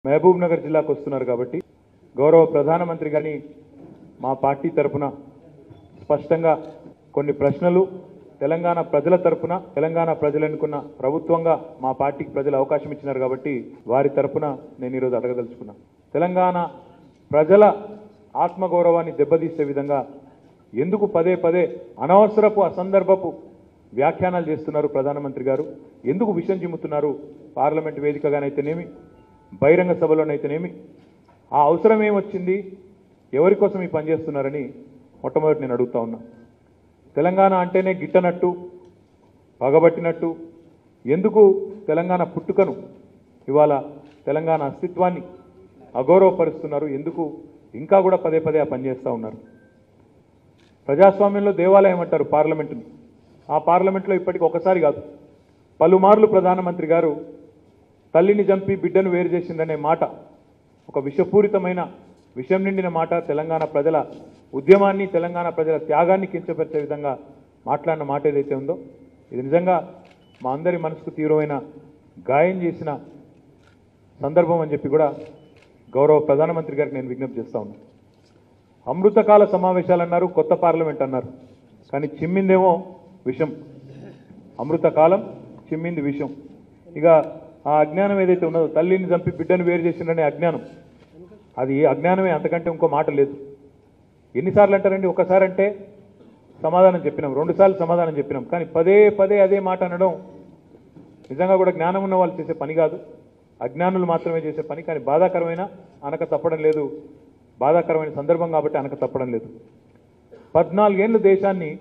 మహబూబ్ నగర్ జిల్లాకు వస్తున్నారు కాబట్టి గౌరవ ప్రధానమంత్రి గారిని మా పార్టీ తరపున స్పష్టంగా కొన్ని ప్రశ్నలు తెలంగాణ ప్రజల తరపున తెలంగాణ ప్రజలు ఎన్నుకున్న ప్రభుత్వంగా మా పార్టీకి ప్రజలు అవకాశం ఇచ్చినారు కాబట్టి వారి తరపున నేను ఈరోజు అడగదలుచుకున్నా తెలంగాణ ప్రజల ఆత్మగౌరవాన్ని దెబ్బతీసే విధంగా ఎందుకు పదే పదే అనవసరపు అసందర్భపు వ్యాఖ్యానాలు చేస్తున్నారు ప్రధానమంత్రి గారు ఎందుకు విషం చిమ్ముతున్నారు పార్లమెంట్ వేదికగానైతేనేమి బహిరంగ సభలోనైతేనేమి ఆ అవసరం ఏమొచ్చింది ఎవరి కోసం ఈ పని చేస్తున్నారని మొట్టమొదటి నేను అడుగుతా ఉన్నా తెలంగాణ అంటేనే గిట్టనట్టు పగబట్టినట్టు ఎందుకు తెలంగాణ పుట్టుకను ఇవాళ తెలంగాణ అస్తిత్వాన్ని అగౌరవపరుస్తున్నారు ఎందుకు ఇంకా కూడా పదే పదే ఆ పని చేస్తూ ఉన్నారు ప్రజాస్వామ్యంలో దేవాలయం అంటారు పార్లమెంటుని ఆ పార్లమెంట్లో ఇప్పటికి ఒకసారి కాదు పలుమార్లు ప్రధానమంత్రి గారు తల్లిని చంపి బిడ్డను వేరు చేసిందనే మాట ఒక విషపూరితమైన విషం నిండిన మాట తెలంగాణ ప్రజల ఉద్యమాన్ని తెలంగాణ ప్రజల త్యాగాన్ని కించపరిచే విధంగా మాట్లాడిన మాట ఏదైతే ఉందో ఇది నిజంగా మా అందరి మనసుకు తీవ్రమైన గాయం చేసిన సందర్భం అని చెప్పి కూడా గౌరవ ప్రధానమంత్రి గారికి నేను విజ్ఞప్తి చేస్తా ఉన్నాను అమృతకాల సమావేశాలు అన్నారు కొత్త పార్లమెంట్ అన్నారు కానీ చిమ్మిందేమో విషం అమృతకాలం చిమ్మింది విషం ఇక ఆ అజ్ఞానం ఏదైతే ఉన్నదో తల్లిని చంపి బిడ్డను వేరు చేసిండనే అజ్ఞానం అది ఏ అజ్ఞానమే అంతకంటే ఇంకో మాట లేదు ఎన్నిసార్లు అంటారండి ఒకసారి అంటే సమాధానం చెప్పినాం రెండుసార్లు సమాధానం చెప్పినాం కానీ పదే పదే అదే మాట అనడం నిజంగా కూడా జ్ఞానం ఉన్న వాళ్ళు చేసే పని కాదు అజ్ఞానులు మాత్రమే చేసే పని కానీ బాధాకరమైన అనక తప్పడం లేదు బాధాకరమైన సందర్భం కాబట్టి అనక తప్పడం లేదు పద్నాలుగేళ్ళు దేశాన్ని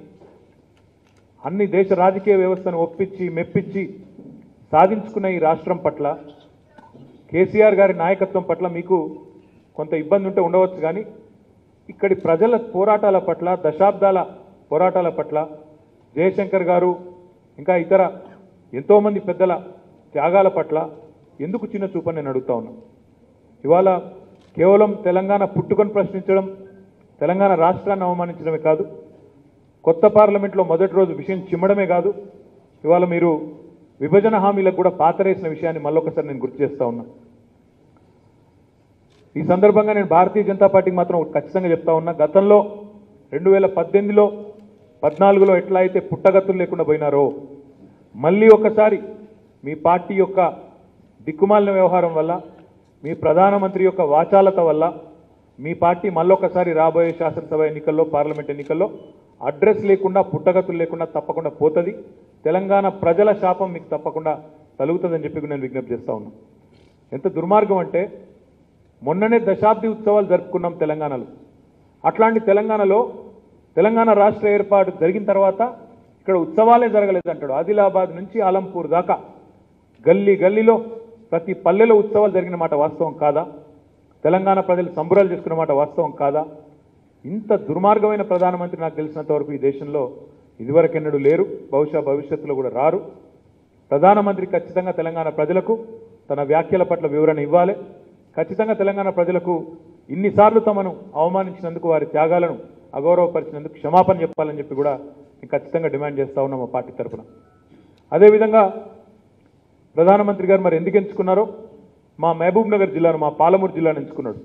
అన్ని దేశ రాజకీయ వ్యవస్థను ఒప్పించి మెప్పించి సాధించుకున్న ఈ రాష్ట్రం పట్ల కేసీఆర్ గారి నాయకత్వం పట్ల మీకు కొంత ఇబ్బంది ఉంటే ఉండవచ్చు కానీ ఇక్కడి ప్రజల పోరాటాల పట్ల దశాబ్దాల పోరాటాల పట్ల జయశంకర్ గారు ఇంకా ఇతర ఎంతోమంది పెద్దల త్యాగాల పట్ల ఎందుకు చిన్న చూపని నేను అడుగుతా ఉన్నా ఇవాళ కేవలం తెలంగాణ పుట్టుకొని ప్రశ్నించడం తెలంగాణ రాష్ట్రాన్ని అవమానించడమే కాదు కొత్త పార్లమెంట్లో మొదటి రోజు విషయం చిమ్మడమే కాదు ఇవాళ మీరు విభజన హామీలకు కూడా పాతరేసిన విషయాన్ని మళ్ళొకసారి నేను గుర్తు చేస్తా ఉన్నా ఈ సందర్భంగా నేను భారతీయ జనతా పార్టీకి మాత్రం ఒకటి ఖచ్చితంగా చెప్తా ఉన్నా గతంలో రెండు వేల పద్దెనిమిదిలో పద్నాలుగులో ఎట్లా అయితే పుట్టగతులు లేకుండా పోయినారో మళ్ళీ ఒకసారి మీ పార్టీ యొక్క దిక్కుమాలిన వ్యవహారం వల్ల మీ ప్రధానమంత్రి యొక్క వాచాలత వల్ల మీ పార్టీ మళ్ళొకసారి రాబోయే శాసనసభ ఎన్నికల్లో పార్లమెంట్ ఎన్నికల్లో అడ్రస్ లేకుండా పుట్టగతులు లేకుండా తప్పకుండా పోతుంది తెలంగాణ ప్రజల శాపం మీకు తప్పకుండా తలుగుతుందని చెప్పి నేను విజ్ఞప్తి చేస్తా ఉన్నా ఎంత దుర్మార్గం అంటే మొన్ననే దశాబ్ది ఉత్సవాలు జరుపుకున్నాం తెలంగాణలో అట్లాంటి తెలంగాణలో తెలంగాణ రాష్ట్ర ఏర్పాటు జరిగిన తర్వాత ఇక్కడ ఉత్సవాలే జరగలేదు అంటాడు ఆదిలాబాద్ నుంచి ఆలంపూర్ దాకా గల్లీ గల్లీలో ప్రతి పల్లెలో ఉత్సవాలు జరిగిన మాట వాస్తవం కాదా తెలంగాణ ప్రజలు సంబురాలు చేసుకున్న మాట వాస్తవం కాదా ఇంత దుర్మార్గమైన ప్రధానమంత్రి నాకు తెలిసినంత వరకు ఈ దేశంలో ఇదివరకెన్నడూ లేరు బహుశా భవిష్యత్తులో కూడా రారు ప్రధానమంత్రి ఖచ్చితంగా తెలంగాణ ప్రజలకు తన వ్యాఖ్యల పట్ల వివరణ ఇవ్వాలి ఖచ్చితంగా తెలంగాణ ప్రజలకు ఇన్నిసార్లు తమను అవమానించినందుకు వారి త్యాగాలను అగౌరవపరిచినందుకు క్షమాపణ చెప్పాలని చెప్పి కూడా నేను ఖచ్చితంగా డిమాండ్ చేస్తా ఉన్నాం మా పార్టీ తరఫున అదేవిధంగా ప్రధానమంత్రి గారు మరి ఎందుకు ఎంచుకున్నారో మా మహబూబ్ నగర్ జిల్లాను మా పాలమూరు జిల్లాను ఎంచుకున్నాడు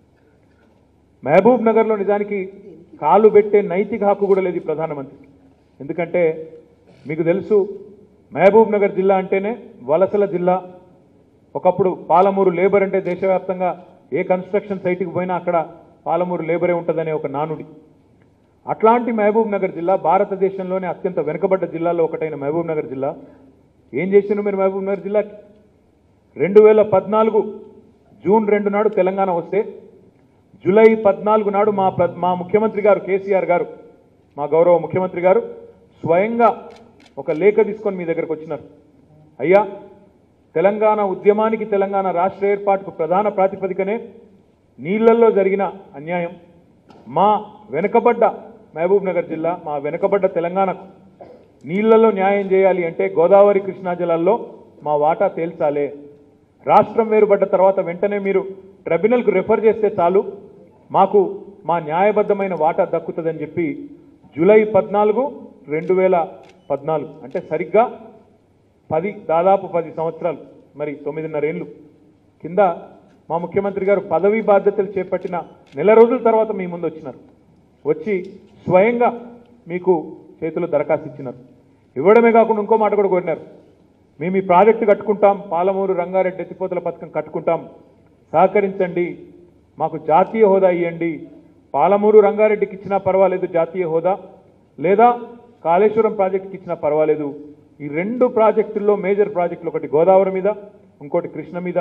మహబూబ్ నగర్లో నిజానికి కాలు పెట్టే నైతిక హక్కు కూడా లేదు ఈ ప్రధానమంత్రికి ఎందుకంటే మీకు తెలుసు మహబూబ్ నగర్ జిల్లా అంటేనే వలసల జిల్లా ఒకప్పుడు పాలమూరు లేబర్ అంటే దేశవ్యాప్తంగా ఏ కన్స్ట్రక్షన్ సైట్కి పోయినా అక్కడ పాలమూరు లేబరే ఉంటుందనే ఒక నానుడి అట్లాంటి మహబూబ్ నగర్ జిల్లా భారతదేశంలోనే అత్యంత వెనుకబడ్డ జిల్లాలో ఒకటైన మహబూబ్ నగర్ జిల్లా ఏం చేసిండ్రు మీరు మహబూబ్ నగర్ జిల్లాకి రెండు వేల పద్నాలుగు జూన్ రెండు నాడు తెలంగాణ వస్తే జూలై పద్నాలుగు నాడు మా ప్ర- మా ముఖ్యమంత్రి గారు కేసీఆర్ గారు మా గౌరవ ముఖ్యమంత్రి గారు స్వయంగా ఒక లేఖ తీసుకొని మీ దగ్గరకు వచ్చినారు అయ్యా తెలంగాణ ఉద్యమానికి తెలంగాణ రాష్ట్ర ఏర్పాటుకు ప్రధాన ప్రాతిపదికనే నీళ్లలో జరిగిన అన్యాయం మా వెనుకబడ్డ మహబూబ్ నగర్ జిల్లా మా వెనుకబడ్డ తెలంగాణకు నీళ్లలో న్యాయం చేయాలి అంటే గోదావరి కృష్ణా జలాల్లో మా వాటా తేల్చాలే రాష్ట్రం వేరుపడ్డ తర్వాత వెంటనే మీరు ట్రిబ్యునల్కు రెఫర్ చేస్తే చాలు మాకు మా న్యాయబద్ధమైన వాటా దక్కుతుందని చెప్పి జూలై పద్నాలుగు రెండు వేల పద్నాలుగు అంటే సరిగ్గా పది దాదాపు పది సంవత్సరాలు మరి తొమ్మిదిన్నర ఏళ్ళు కింద మా ముఖ్యమంత్రి గారు పదవీ బాధ్యతలు చేపట్టిన నెల రోజుల తర్వాత మీ ముందు వచ్చినారు వచ్చి స్వయంగా మీకు చేతిలో దరఖాస్తు ఇచ్చినారు ఇవ్వడమే కాకుండా ఇంకో మాట కూడా కోరినారు మేము ఈ ప్రాజెక్టు కట్టుకుంటాం పాలమూరు రంగారెడ్డి ఎత్తిపోతల పథకం కట్టుకుంటాం సహకరించండి మాకు జాతీయ హోదా ఇవ్వండి పాలమూరు రంగారెడ్డికి ఇచ్చినా పర్వాలేదు జాతీయ హోదా లేదా కాళేశ్వరం ప్రాజెక్టుకి ఇచ్చినా పర్వాలేదు ఈ రెండు ప్రాజెక్టుల్లో మేజర్ ప్రాజెక్టులు ఒకటి గోదావరి మీద ఇంకోటి కృష్ణ మీద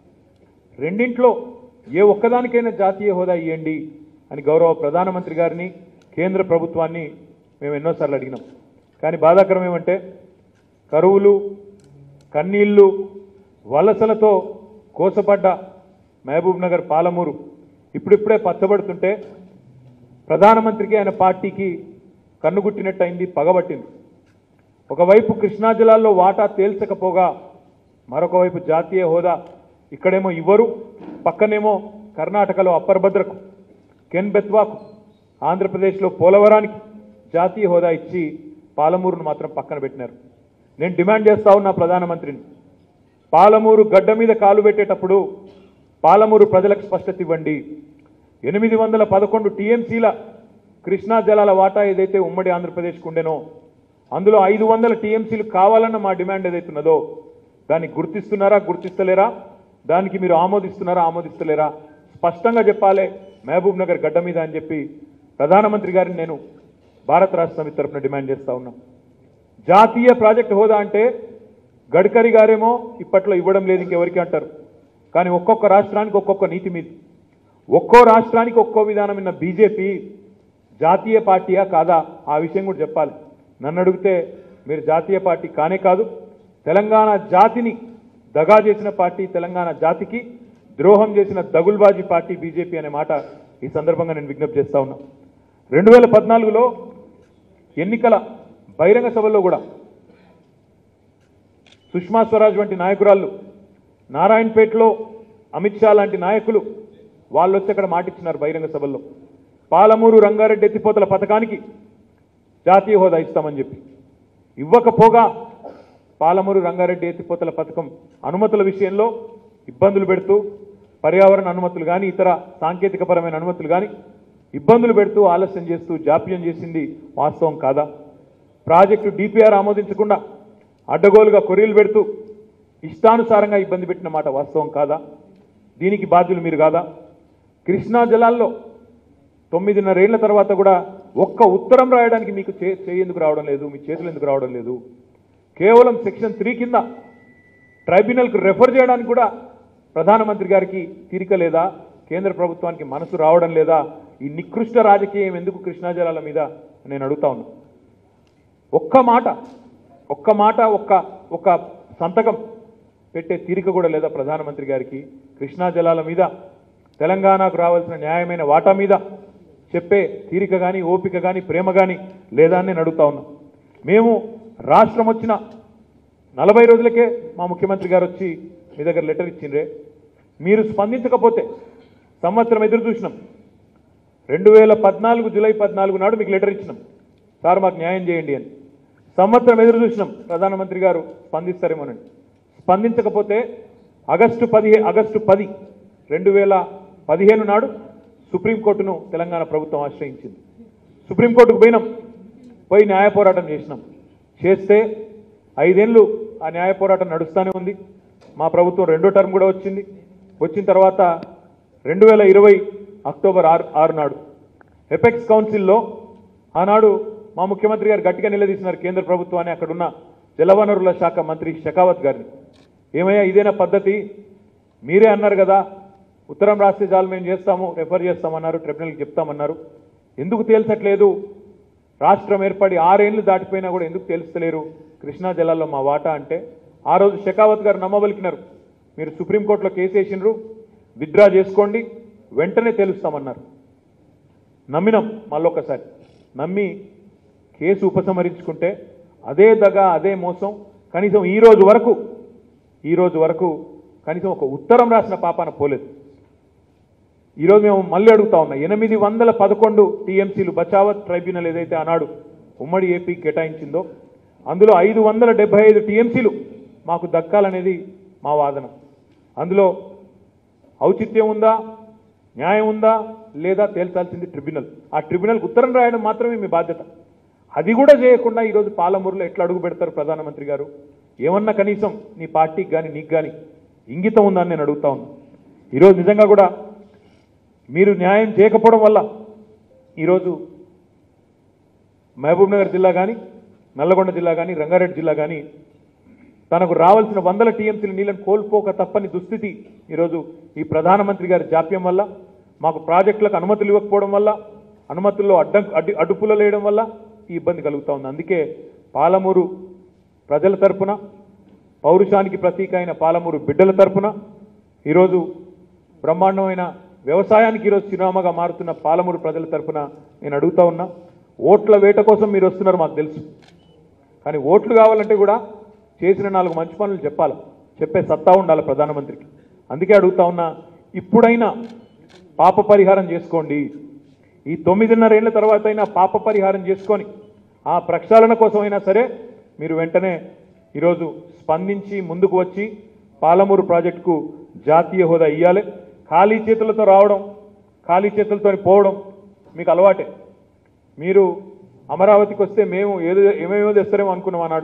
రెండింట్లో ఏ ఒక్కదానికైనా జాతీయ హోదా ఇవ్వండి అని గౌరవ ప్రధానమంత్రి గారిని కేంద్ర ప్రభుత్వాన్ని మేము ఎన్నోసార్లు అడిగినాం కానీ బాధాకరం ఏమంటే కరువులు కన్నీళ్లు వలసలతో కోసపడ్డ మహబూబ్ నగర్ పాలమూరు ఇప్పుడిప్పుడే పచ్చబడుతుంటే ప్రధానమంత్రికి ఆయన పార్టీకి కన్నుగుట్టినట్టయింది పగబట్టింది ఒకవైపు కృష్ణా జిల్లాల్లో వాటా తేల్చకపోగా మరొక వైపు జాతీయ హోదా ఇక్కడేమో ఇవ్వరు పక్కనేమో కర్ణాటకలో అప్పర్ భద్రకు కెన్ బెత్వాకు ఆంధ్రప్రదేశ్లో పోలవరానికి జాతీయ హోదా ఇచ్చి పాలమూరును మాత్రం పక్కన పెట్టినారు నేను డిమాండ్ చేస్తా ఉన్నా ప్రధానమంత్రిని పాలమూరు గడ్డ మీద కాలు పెట్టేటప్పుడు పాలమూరు ప్రజలకు స్పష్టత ఇవ్వండి ఎనిమిది వందల పదకొండు టీఎంసీల కృష్ణా జలాల వాటా ఏదైతే ఉమ్మడి ఆంధ్రప్రదేశ్కు ఉండెనో అందులో ఐదు వందల టీఎంసీలు కావాలన్న మా డిమాండ్ ఏదైతే ఉన్నదో దాన్ని గుర్తిస్తున్నారా గుర్తిస్తలేరా దానికి మీరు ఆమోదిస్తున్నారా ఆమోదిస్తలేరా స్పష్టంగా చెప్పాలి మహబూబ్ నగర్ గడ్డ మీద అని చెప్పి ప్రధానమంత్రి గారిని నేను భారత రాష్ట్ర సమితి తరఫున డిమాండ్ చేస్తా ఉన్నాం జాతీయ ప్రాజెక్ట్ హోదా అంటే గడ్కరీ గారేమో ఇప్పట్లో ఇవ్వడం లేదు ఇంకెవరికి అంటారు కానీ ఒక్కొక్క రాష్ట్రానికి ఒక్కొక్క నీతి మీద ఒక్కో రాష్ట్రానికి ఒక్కో విధానం ఉన్న బీజేపీ జాతీయ పార్టీయా కాదా ఆ విషయం కూడా చెప్పాలి నన్ను అడిగితే మీరు జాతీయ పార్టీ కానే కాదు తెలంగాణ జాతిని దగా చేసిన పార్టీ తెలంగాణ జాతికి ద్రోహం చేసిన దగుల్బాజీ పార్టీ బీజేపీ అనే మాట ఈ సందర్భంగా నేను విజ్ఞప్తి చేస్తా ఉన్నా రెండు వేల పద్నాలుగులో ఎన్నికల బహిరంగ సభల్లో కూడా సుష్మా స్వరాజ్ వంటి నాయకురాళ్ళు నారాయణపేటలో అమిత్ షా లాంటి నాయకులు వాళ్ళు వచ్చి అక్కడ మాటిచ్చినారు బహిరంగ సభల్లో పాలమూరు రంగారెడ్డి ఎత్తిపోతల పథకానికి జాతీయ హోదా ఇస్తామని చెప్పి ఇవ్వకపోగా పాలమూరు రంగారెడ్డి ఎత్తిపోతల పథకం అనుమతుల విషయంలో ఇబ్బందులు పెడుతూ పర్యావరణ అనుమతులు కానీ ఇతర సాంకేతికపరమైన అనుమతులు కానీ ఇబ్బందులు పెడుతూ ఆలస్యం చేస్తూ జాప్యం చేసింది వాస్తవం కాదా ప్రాజెక్టు డిపిఆర్ ఆమోదించకుండా అడ్డగోలుగా కొర్రీలు పెడుతూ ఇష్టానుసారంగా ఇబ్బంది పెట్టిన మాట వాస్తవం కాదా దీనికి బాధ్యులు మీరు కాదా కృష్ణా జలాల్లో తొమ్మిదిన్నరేళ్ల తర్వాత కూడా ఒక్క ఉత్తరం రాయడానికి మీకు చే చేయి ఎందుకు రావడం లేదు మీ చేతులు ఎందుకు రావడం లేదు కేవలం సెక్షన్ త్రీ కింద ట్రైబ్యునల్కు రెఫర్ చేయడానికి కూడా ప్రధానమంత్రి గారికి తీరిక లేదా కేంద్ర ప్రభుత్వానికి మనసు రావడం లేదా ఈ నికృష్ట రాజకీయం ఎందుకు కృష్ణా జలాల మీద నేను అడుగుతా ఉన్నా ఒక్క మాట ఒక్క మాట ఒక్క ఒక్క సంతకం పెట్టే తీరిక కూడా లేదా ప్రధానమంత్రి గారికి కృష్ణా జలాల మీద తెలంగాణకు రావాల్సిన న్యాయమైన వాటా మీద చెప్పే తీరిక కానీ ఓపిక కానీ ప్రేమ కానీ లేదా అని నేను అడుగుతా ఉన్నా మేము రాష్ట్రం వచ్చిన నలభై రోజులకే మా ముఖ్యమంత్రి గారు వచ్చి మీ దగ్గర లెటర్ ఇచ్చిండ్రే మీరు స్పందించకపోతే సంవత్సరం ఎదురు చూసినాం రెండు వేల పద్నాలుగు జూలై పద్నాలుగు నాడు మీకు లెటర్ ఇచ్చినాం సార్ మాకు న్యాయం చేయండి అని సంవత్సరం ఎదురు చూసినాం ప్రధానమంత్రి గారు స్పందిస్తారేమోనండి స్పందించకపోతే ఆగస్టు పదిహే ఆగస్టు పది రెండు వేల పదిహేను నాడు సుప్రీంకోర్టును తెలంగాణ ప్రభుత్వం ఆశ్రయించింది సుప్రీంకోర్టుకు పోయినాం పోయి న్యాయ పోరాటం చేసినాం చేస్తే ఐదేళ్ళు ఆ న్యాయ పోరాటం నడుస్తూనే ఉంది మా ప్రభుత్వం రెండో టర్మ్ కూడా వచ్చింది వచ్చిన తర్వాత రెండు వేల ఇరవై అక్టోబర్ ఆరు ఆరు నాడు ఎపెక్స్ కౌన్సిల్లో ఆనాడు మా ముఖ్యమంత్రి గారు గట్టిగా నిలదీసినారు కేంద్ర ప్రభుత్వాన్ని అక్కడున్న జలవనరుల శాఖ మంత్రి షెకావత్ గారిని ఏమయ్యా ఇదేనా పద్ధతి మీరే అన్నారు కదా ఉత్తరం రాస్తే చాలు మేము చేస్తాము రెఫర్ చేస్తామన్నారు ట్రిబ్యునల్కి చెప్తామన్నారు ఎందుకు తేల్చట్లేదు రాష్ట్రం ఏర్పడి ఆరేళ్లు దాటిపోయినా కూడా ఎందుకు తేల్చలేరు కృష్ణా జిల్లాలో మా వాటా అంటే ఆ రోజు షెకావత్ గారు నమ్మబలికినారు మీరు సుప్రీంకోర్టులో కేసు వేసినారు విత్డ్రా చేసుకోండి వెంటనే తేలుస్తామన్నారు నమ్మినాం మళ్ళొకసారి నమ్మి కేసు ఉపసంహరించుకుంటే అదే దగ అదే మోసం కనీసం ఈ రోజు వరకు ఈ రోజు వరకు కనీసం ఒక ఉత్తరం రాసిన పాపాన పోలేదు ఈరోజు మేము మళ్ళీ అడుగుతా ఉన్నా ఎనిమిది వందల పదకొండు టీఎంసీలు బచావత్ ట్రైబ్యునల్ ఏదైతే ఆనాడు ఉమ్మడి ఏపీ కేటాయించిందో అందులో ఐదు వందల డెబ్బై ఐదు టీఎంసీలు మాకు దక్కాలనేది మా వాదన అందులో ఔచిత్యం ఉందా న్యాయం ఉందా లేదా తేల్చాల్సింది ట్రిబ్యునల్ ఆ ట్రిబ్యునల్కి ఉత్తరం రాయడం మాత్రమే మీ బాధ్యత అది కూడా చేయకుండా ఈరోజు పాలమూరులో ఎట్లా అడుగు పెడతారు ప్రధానమంత్రి గారు ఏమన్నా కనీసం నీ పార్టీకి కానీ నీకు కానీ ఇంగితం ఉందా అని నేను అడుగుతా ఉన్నా ఈరోజు నిజంగా కూడా మీరు న్యాయం చేయకపోవడం వల్ల ఈరోజు మహబూబ్ నగర్ జిల్లా కానీ నల్లగొండ జిల్లా కానీ రంగారెడ్డి జిల్లా కానీ తనకు రావాల్సిన వందల టీఎంసీల నీళ్ళని కోల్పోక తప్పని దుస్థితి ఈరోజు ఈ ప్రధానమంత్రి గారి జాప్యం వల్ల మాకు ప్రాజెక్టులకు అనుమతులు ఇవ్వకపోవడం వల్ల అనుమతుల్లో అడ్డం అడ్డు అడ్డుపుల లేయడం వల్ల ఈ ఇబ్బంది కలుగుతా ఉంది అందుకే పాలమూరు ప్రజల తరపున పౌరుషానికి ప్రతీక అయిన పాలమూరు బిడ్డల తరపున ఈరోజు బ్రహ్మాండమైన వ్యవసాయానికి ఈరోజు చిరునామాగా మారుతున్న పాలమూరు ప్రజల తరపున నేను అడుగుతా ఉన్నా ఓట్ల వేట కోసం మీరు వస్తున్నారు మాకు తెలుసు కానీ ఓట్లు కావాలంటే కూడా చేసిన నాలుగు మంచి పనులు చెప్పాలి చెప్పే సత్తా ఉండాలి ప్రధానమంత్రికి అందుకే అడుగుతా ఉన్నా ఇప్పుడైనా పాప పరిహారం చేసుకోండి ఈ తొమ్మిదిన్నర ఏళ్ల తర్వాత అయినా పాప పరిహారం చేసుకొని ఆ ప్రక్షాళన కోసమైనా సరే మీరు వెంటనే ఈరోజు స్పందించి ముందుకు వచ్చి పాలమూరు ప్రాజెక్టుకు జాతీయ హోదా ఇవ్వాలి ఖాళీ చేతులతో రావడం ఖాళీ చేతులతో పోవడం మీకు అలవాటే మీరు అమరావతికి వస్తే మేము ఏదో ఏమేమో తెస్తారేమో అనుకున్నాం అన్నాడు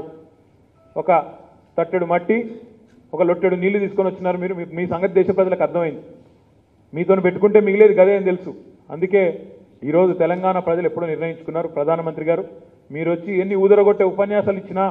ఒక తట్టెడు మట్టి ఒక లొట్టెడు నీళ్లు తీసుకొని వచ్చినారు మీరు మీ- మీ సంగతి దేశ ప్రజలకు అర్థమైంది మీతో పెట్టుకుంటే మిగిలేదు గదే అని తెలుసు అందుకే ఈరోజు తెలంగాణ ప్రజలు ఎప్పుడో నిర్ణయించుకున్నారు ప్రధానమంత్రి గారు మీరు వచ్చి ఎన్ని ఊదరగొట్టే ఉపన్యాసాలు ఇచ్చినా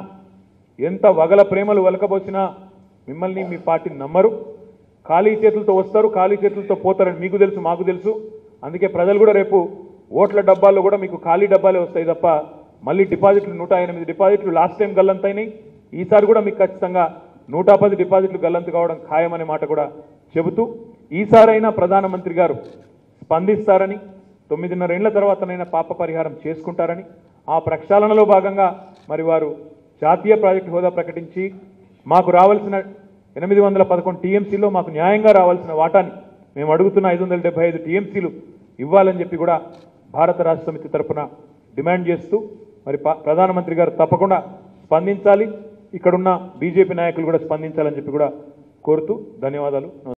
ఎంత వగల ప్రేమలు వలకబోసినా మిమ్మల్ని మీ పార్టీని నమ్మరు ఖాళీ చేతులతో వస్తారు ఖాళీ చేతులతో పోతారని మీకు తెలుసు మాకు తెలుసు అందుకే ప్రజలు కూడా రేపు ఓట్ల డబ్బాల్లో కూడా మీకు ఖాళీ డబ్బాలే వస్తాయి తప్ప మళ్ళీ డిపాజిట్లు నూట ఎనిమిది డిపాజిట్లు లాస్ట్ టైం గల్లంతైనాయి ఈసారి కూడా మీకు ఖచ్చితంగా నూట పది డిపాజిట్లు గల్లంతు కావడం ఖాయమనే మాట కూడా చెబుతూ ఈసారైనా ప్రధానమంత్రి గారు స్పందిస్తారని తొమ్మిదిన్నర ఏళ్ల తర్వాతనైనా పాప పరిహారం చేసుకుంటారని ఆ ప్రక్షాళనలో భాగంగా మరి వారు జాతీయ ప్రాజెక్టు హోదా ప్రకటించి మాకు రావాల్సిన ఎనిమిది వందల పదకొండు టీఎంసీలో మాకు న్యాయంగా రావాల్సిన వాటాని మేము అడుగుతున్న ఐదు వందల డెబ్బై ఐదు టీఎంసీలు ఇవ్వాలని చెప్పి కూడా భారత రాష్ట్ర సమితి తరపున డిమాండ్ చేస్తూ మరి ప- ప్రధానమంత్రి గారు తప్పకుండా స్పందించాలి ఇక్కడున్న బీజేపీ నాయకులు కూడా స్పందించాలని చెప్పి కూడా కోరుతూ ధన్యవాదాలు